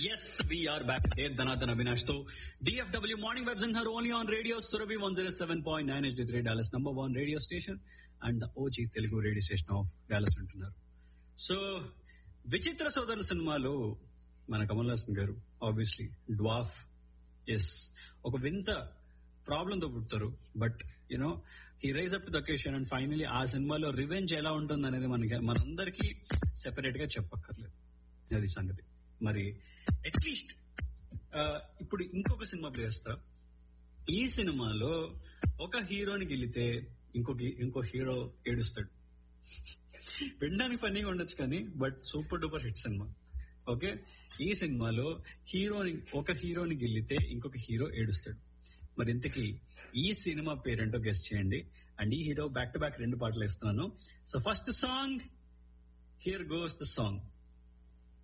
Yes, we are back there. Dhanadhan Avinash తో DFW Morning Webs in her only on radio Surabhi 107.9 HD3 Dallas number one radio station and the OG Telugu radio station of Dallas ఉంటున్నారు so విచిత్ర సోదరుల సినిమాలో మన కమల్ హాసన్ గారు obviously dwarf yes ఒక వింత problem తో పుడతారు but you know he rise up to the occasion and finally ఆ సినిమాలో రివెంజ్ ఎలా ఉంటుంది అనేది మనకి మనందరికీ సెపరేట్ గా చెప్పక్కర్లేదు అది సంగతి మరి అట్లీస్ట్ ఇప్పుడు ఇంకొక సినిమా ప్లే చేస్తా ఈ సినిమాలో ఒక హీరోని గెలితే ఇంకొక ఇంకో హీరో ఏడుస్తాడు వినడానికి ఫన్నీగా ఉండొచ్చు కానీ బట్ సూపర్ డూపర్ హిట్ సినిమా ఓకే ఈ సినిమాలో హీరోని ఒక హీరోని గెలితే ఇంకొక హీరో ఏడుస్తాడు మరి ఇంతకీ ఈ సినిమా పేరేంటో గెస్ట్ చేయండి అండ్ ఈ హీరో బ్యాక్ టు బ్యాక్ రెండు పాటలు ఇస్తున్నాను so first song here goes the song